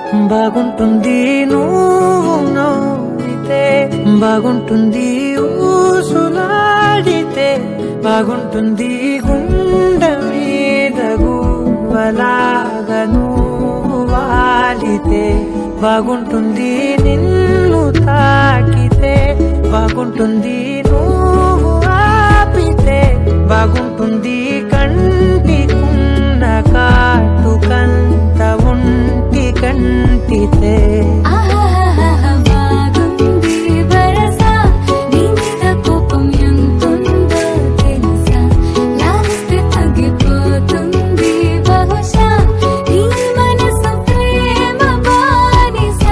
బాగుంటుంది నువ్వు నవ్వితే బాగుంటుంది ఊసులాడితే బాగుంటుంది గుండె మీద గువ్వలాగా నువ్వు వాలితే బాగుంటుంది నిన్ను తాకితే బాగుంటుంది నువ్వు ఆపితే బాగుంటుంది కంటికున్న కాటుకంత ఒంటి కంటితే ఆహాహాహా బాగుంది వరస నీ మీద కోపం ఎంతుందో తెలుసా లాలిస్తే తగ్గిపోతుంది బహుశా నీ మనసు ప్రేమ బానిసా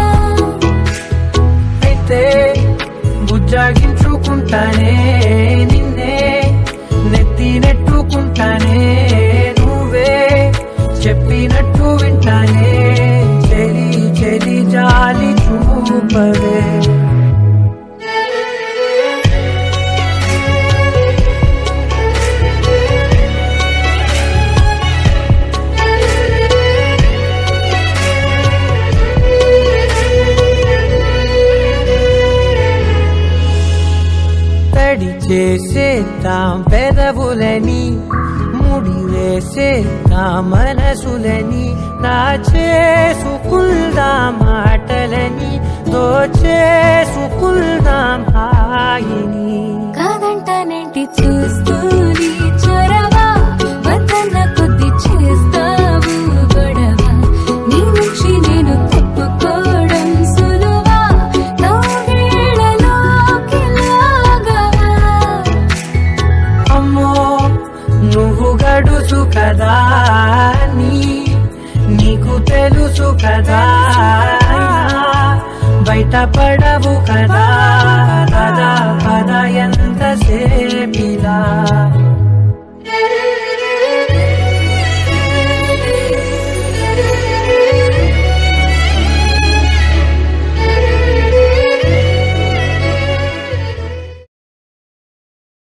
అయితే బుజ్జాగించుకుంటానే నిన్నే నెత్తి నెట్టుకుంటానే నువ్వే చెప్పినట్టు వింటానే చెలి చెలి జాలి చూపవే తడి చేసేద్దాం పెదవులని ముడి వేసేద్దాం మనసులని నా చేసుకుందాం మాటలని దోచేసుకుందాం హాయిని కాదంటానేంటి చూస్తూ నీ చొరవ వద్దన్న కొద్ది చేస్తావు గొడవ నీ నుంచి నేను తప్పుకోవడం సులువా నవ్వేళ్ళలోకి లాగవా అమ్మో నువ్వు గడుసు కదా నీ నీకు తెలుసు కదా బయట పడవు కదా పద పద ఎంత సేపిలా